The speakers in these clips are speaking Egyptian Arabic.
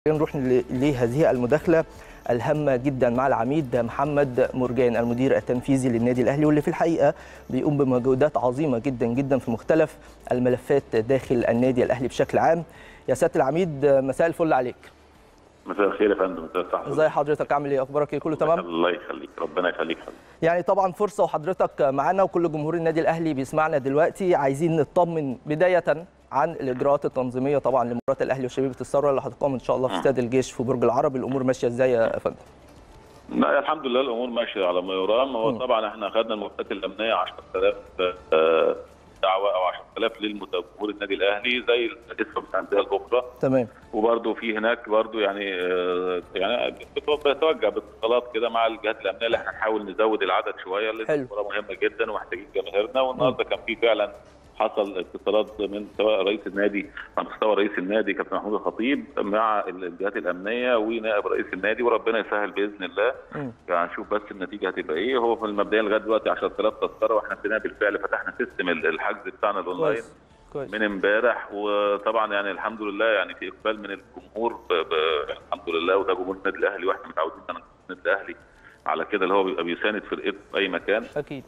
نروح ل- لهذه المداخله الهامه جدا مع العميد محمد مرجان المدير التنفيذي للنادي الاهلي واللي في الحقيقه بيقوم بمجهودات عظيمه جدا جدا في مختلف الملفات داخل النادي الاهلي بشكل عام يا سياده العميد مساء الفل عليك مساء الخير يا فندم مساء الصحة ازي حضرتك عامل ايه اخبارك ايه كله تمام الله يخليك ربنا يخليك حبيبي يعني طبعا فرصه وحضرتك معانا وكل جمهور النادي الاهلي بيسمعنا دلوقتي عايزين نطمن بدايه عن الاجراءات التنظيميه طبعا لمباراه الاهلي وشبيبه الثوره اللي هتقام ان شاء الله في استاد الجيش في برج العرب الامور ماشيه ازاي يا فندم لا الحمد لله الامور ماشيه على ما يرام هو طبعا احنا اخذنا الموافقات الامنيه 10000 آه، دعوه او 10000 للجمهور النادي الاهلي زي الاسم الانديه الاخرى تمام وبرده في هناك برده يعني آه، يعني بتو- بتوجه باتصالات كده مع الجهات الامنيه اللي احنا نحاول نزود العدد شويه لان حلو. المباراه مهمه جدا ومحتاجين جماهيرنا والنهارده كان في فعلا حصل اتصالات من سواء رئيس النادي على مستوى رئيس النادي كابتن محمود الخطيب مع الجهات الامنيه ونائب رئيس النادي وربنا يسهل باذن الله مم. يعني نشوف بس النتيجه هتبقى ايه هو في المبدئيا لغايه دلوقتي 10000 تذكره واحنا ابتدينا بالفعل فتحنا سيستم الحجز بتاعنا الاونلاين كويس كويس من امبارح وطبعا يعني الحمد لله يعني في اقبال من الجمهور ب... ب... الحمد لله وده جمهور النادي الاهلي واحنا متعودين على النادي الاهلي على كده اللي هو بيبقى بيساند فرقته في اي مكان اكيد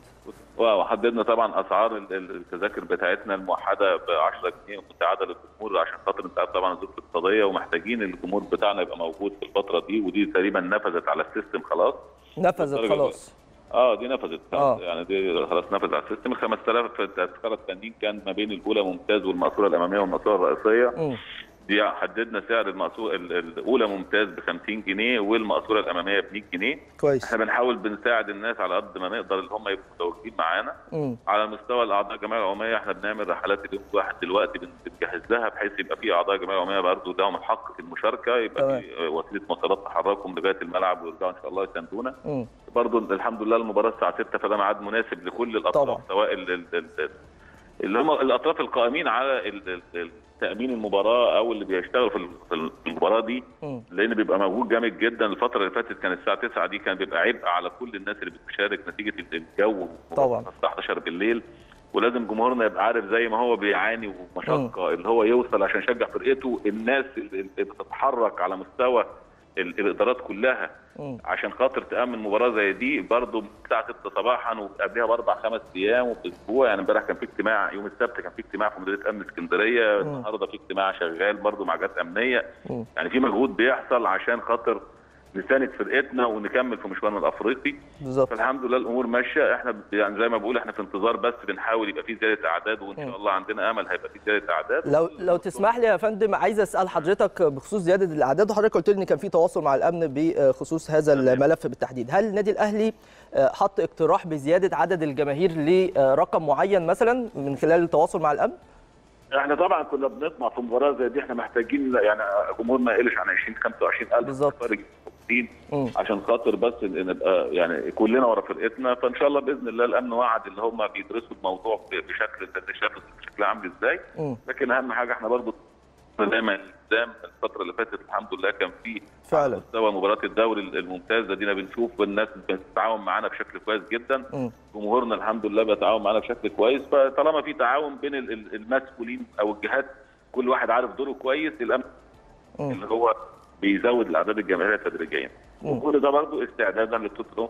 وحددنا طبعا اسعار ال- ال- التذاكر بتاعتنا الموحده ب 10 جنيه متعادله للجمهور عشان خاطر انت عارف طبعا الظروف الاقتصاديه ومحتاجين الجمهور بتاعنا يبقى موجود في الفتره دي ودي تقريبا نفذت على السيستم خلاص نفذت بالدرجة خلاص اه دي نفذت آه. يعني دي خلاص نفذ على السيستم ال 5000 التذكره التانيين كان ما بين الاولى ممتاز والمقصوره الاماميه والمقصوره الرئيسيه مم. دي حددنا سعر المقصوره ال- الاولى ممتاز ب 50 جنيه والمقصوره الاماميه ب 100 جنيه كويس احنا بنحاول بنساعد الناس على قد ما نقدر اللي هم يبقوا متواجدين معانا مم. على مستوى الاعضاء الجمعيه العموميه احنا بنعمل رحلات اليوم واحد دلوقتي بن- بنجهز لها بحيث يبقى في اعضاء جمعيه عموميه برضه لهم الحق في المشاركه يبقى في وسيله مواصلات تحركهم لغايه الملعب ويرجعوا ان شاء الله يساندونا مم. برضه الحمد لله المباراه الساعه 6 فده ميعاد مناسب لكل الاطراف طبعا. سواء ال- ال- ال- اللي هم الاطراف القائمين على ال- ال- ال- تامين المباراه او اللي بيشتغلوا في ال- في المباراه دي مم. لان بيبقى موجود جامد جدا الفتره اللي فاتت كان الساعه 9 دي كان بيبقى عبء على كل الناس اللي بتشارك نتيجه الجو طبعا. الساعه 11 بالليل ولازم جمهورنا يبقى عارف زي ما هو بيعاني ومشقه اللي هو يوصل عشان يشجع فرقته الناس اللي اللي بتتحرك على مستوى ال- الادارات كلها مم. عشان خاطر تامن مباراه زي دي برضه من الساعه 6 صباحا وقبلها باربع خمس ايام وباسبوع يعني امبارح كان في اجتماع يوم السبت كان في اجتماع في مديريه امن اسكندريه مم. النهارده في اجتماع شغال برضه مع جهات امنيه مم. يعني في مجهود بيحصل عشان خاطر نساند فرقتنا ونكمل في مشوارنا الافريقي بالظبط فالحمد لله الامور ماشيه احنا ب- يعني زي ما بقول احنا في انتظار بس بنحاول يبقى في زياده اعداد وان مم. شاء الله عندنا امل هيبقى في زياده اعداد لو لو تسمح لي يا فندم عايز اسال حضرتك بخصوص زياده الاعداد وحضرتك قلت لي ان كان في تواصل مع الامن بخصوص هذا تمام. الملف بالتحديد هل النادي الاهلي آه، حط اقتراح بزياده عدد الجماهير لرقم معين مثلا من خلال التواصل مع الامن احنا طبعا كنا بنطمع في مباراه زي دي احنا محتاجين يعني جمهور ما يقلش عن 20 25 الف بالظبط. متفرج موجودين مم. عشان خاطر بس إن نبقى يعني كلنا ورا فرقتنا فان شاء الله باذن الله الامن وعد اللي هم بيدرسوا الموضوع ب- بشكل انت شايف بشكل عامل ازاي مم. لكن اهم حاجه احنا برضو دايما الالتزام الفتره اللي فاتت الحمد لله كان في فعلا. على مستوى مباراه الدوري الممتازه دينا بنشوف الناس بتتعاون معانا بشكل كويس جدا مم. جمهورنا الحمد لله بيتعاون معانا بشكل كويس فطالما في تعاون بين ال- ال- المسؤولين او الجهات كل واحد عارف دوره كويس الامن مم. اللي هو بيزود الاعداد الجماهيريه تدريجيا مم. وكل ده برضه استعدادا للتوتنهام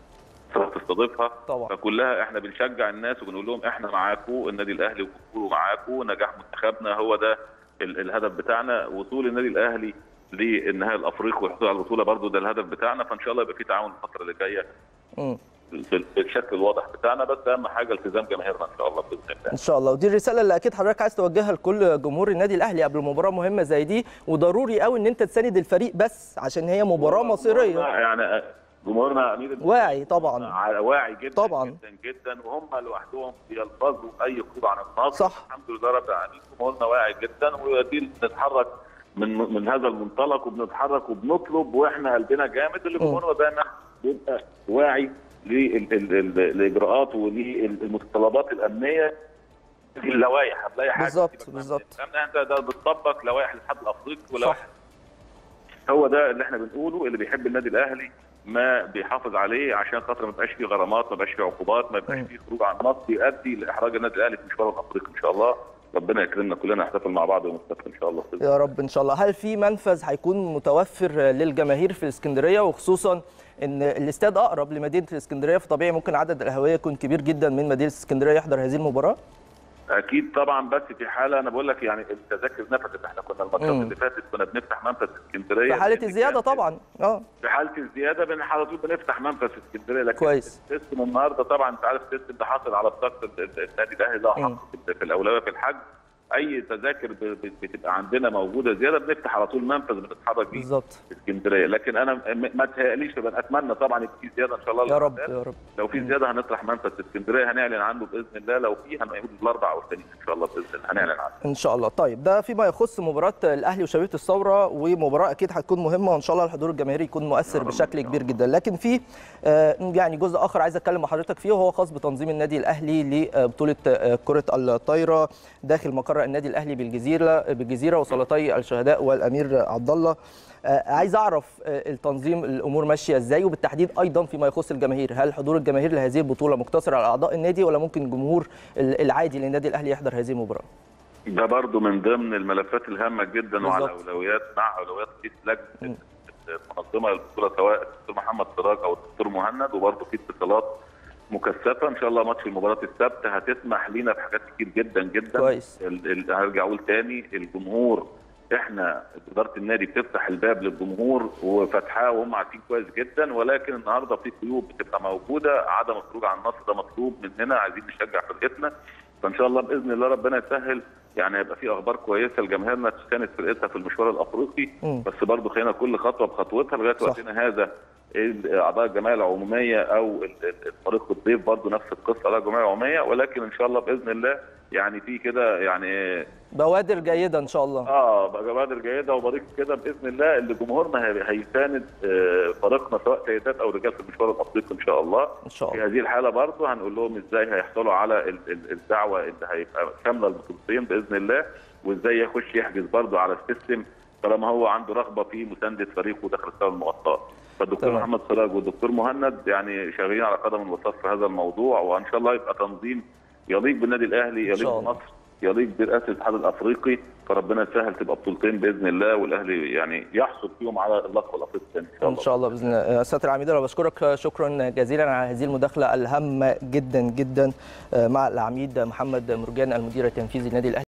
تستضيفها طبعا. فكلها احنا بنشجع الناس وبنقول لهم احنا معاكم النادي الاهلي وجمهوره معاكم نجاح منتخبنا هو ده ال- الهدف بتاعنا وصول النادي الاهلي للنهائي الافريقي والحصول على البطوله برضه ده الهدف بتاعنا فان شاء الله يبقى في تعاون الفتره اللي جايه مم. بال- بالشكل الواضح بتاعنا بس اهم حاجه التزام جماهيرنا ان شاء الله باذن الله ان شاء الله ودي الرساله اللي اكيد حضرتك عايز توجهها لكل جمهور النادي الاهلي قبل مباراه مهمه زي دي وضروري قوي ان انت تساند الفريق بس عشان هي مباراه مصيريه يعني جمهورنا امير المؤمنين واعي طبعا على واعي جدا طبعا. جدا جدا وهم لوحدهم بيلفظوا اي خروج عن النص صح. الحمد لله رب العالمين جمهورنا واعي جدا ودي بنتحرك من من هذا المنطلق وبنتحرك وبنطلب واحنا قلبنا جامد اللي م. جمهورنا دايما بيبقى واعي للاجراءات وللمتطلبات الامنيه في اللوائح هتلاقي حاجه بالظبط، سيبك بالظبط. منها. الكلام ده ده بتطبق لوائح الاتحاد الافريقي صح ولوائح هو ده اللي احنا بنقوله اللي بيحب النادي الاهلي ما بيحافظ عليه عشان خاطر ما يبقاش فيه غرامات ما يبقاش فيه عقوبات ما يبقاش مم. فيه خروج عن النص يؤدي لاحراج النادي الاهلي في مشواره الافريقي ان شاء الله ربنا يكرمنا كلنا نحتفل مع بعض ونحتفل ان شاء الله يا رب ان شاء الله هل في منفذ هيكون متوفر للجماهير في الاسكندريه وخصوصا ان الاستاد اقرب لمدينه الاسكندريه فطبيعي ممكن عدد الاهوايه يكون كبير جدا من مدينه الاسكندريه يحضر هذه المباراه اكيد طبعا بس في حاله انا بقول لك يعني التذاكر نفذت احنا كنا الماتشات اللي فاتت كنا بنفتح منفذ اسكندريه في حاله الزياده طبعا اه في حاله الزياده بن على طول بنفتح منفذ اسكندريه لكن كويس السيستم النهارده طبعا انت عارف السيستم ده حاصل على بطاقه النادي الاهلي له حق في الاولويه في الحجز اي تذاكر بتبقى عندنا موجوده زياده بنفتح على طول منفذ بنتحرك بيه بالظبط في اسكندريه لكن انا ما تهيأليش اتمنى طبعا يبقى في زياده ان شاء الله يا رب يا رب لو في زياده هنطرح منفذ في اسكندريه هنعلن عنه باذن الله لو في هنقول الاربع او الخميس ان شاء الله باذن الله هنعلن عنه ان شاء الله طيب ده فيما يخص مباراه الاهلي وشبيبه الثوره ومباراه اكيد هتكون مهمه وان شاء الله الحضور الجماهيري يكون مؤثر بشكل كبير جدا لكن في يعني جزء اخر عايز اتكلم مع حضرتك فيه وهو خاص بتنظيم النادي الاهلي لبطوله كره الطايره داخل مقر النادي الاهلي بالجزيره بالجزيره بالجزيره وصلاتي الشهداء والامير عبد الله عايز اعرف التنظيم الامور ماشيه ازاي وبالتحديد ايضا فيما يخص الجماهير هل حضور الجماهير لهذه البطوله مقتصر على اعضاء النادي ولا ممكن الجمهور العادي للنادي الاهلي يحضر هذه المباراه ده برضو من ضمن الملفات الهامه جدا وعلى اولويات مع اولويات رئيس لجنه المنظمه للبطوله سواء الدكتور محمد سراج او الدكتور مهند وبرضو في اتصالات مكثفه ان شاء الله ماتش المباراه السبت هتسمح لينا في حاجات كتير جدا جدا كويس هرجع اقول تاني الجمهور احنا اداره النادي بتفتح الباب للجمهور وفتحاه وهم عارفين كويس جدا ولكن النهارده في قيود بتبقى موجوده عدم الخروج عن النص ده مطلوب مننا عايزين نشجع فرقتنا فان شاء الله باذن الله ربنا يسهل يعني هيبقى في اخبار كويسه لجماهيرنا كانت فرقتها في المشوار الافريقي م. بس برضه خلينا كل خطوه بخطوتها لغايه وقتنا هذا اعضاء الجمعيه العموميه او الفريق الضيف برضه نفس القصه اعضاء الجمعيه العموميه ولكن ان شاء الله باذن الله يعني في كده يعني بوادر جيده ان شاء الله اه بوادر جيده وبريق كده باذن الله اللي جمهورنا هيساند فريقنا سواء سيدات او رجال في المشوار الافريقي ان شاء الله ان شاء الله في هذه الحاله برضه هنقول لهم ازاي هيحصلوا على الدعوه اللي هيبقى شامله البطولتين باذن الله وازاي يخش يحجز برضه على السيستم طالما هو عنده رغبه في مسانده فريقه داخل السنه المغطاه فالدكتور تمام. محمد سراج والدكتور مهند يعني شغالين على قدم وساق في هذا الموضوع وان شاء الله يبقى تنظيم يليق بالنادي الاهلي إن شاء يليق الله. بمصر يليق برئاسه الاتحاد الافريقي فربنا يسهل تبقى بطولتين باذن الله والاهلي يعني يحصل فيهم على اللقب الافريقي الثاني ان شاء الله ان شاء الله باذن الله سياده العميد انا بشكرك شكرا جزيلا على هذه المداخله الهامه جدا جدا مع العميد محمد مرجان المدير التنفيذي للنادي الاهلي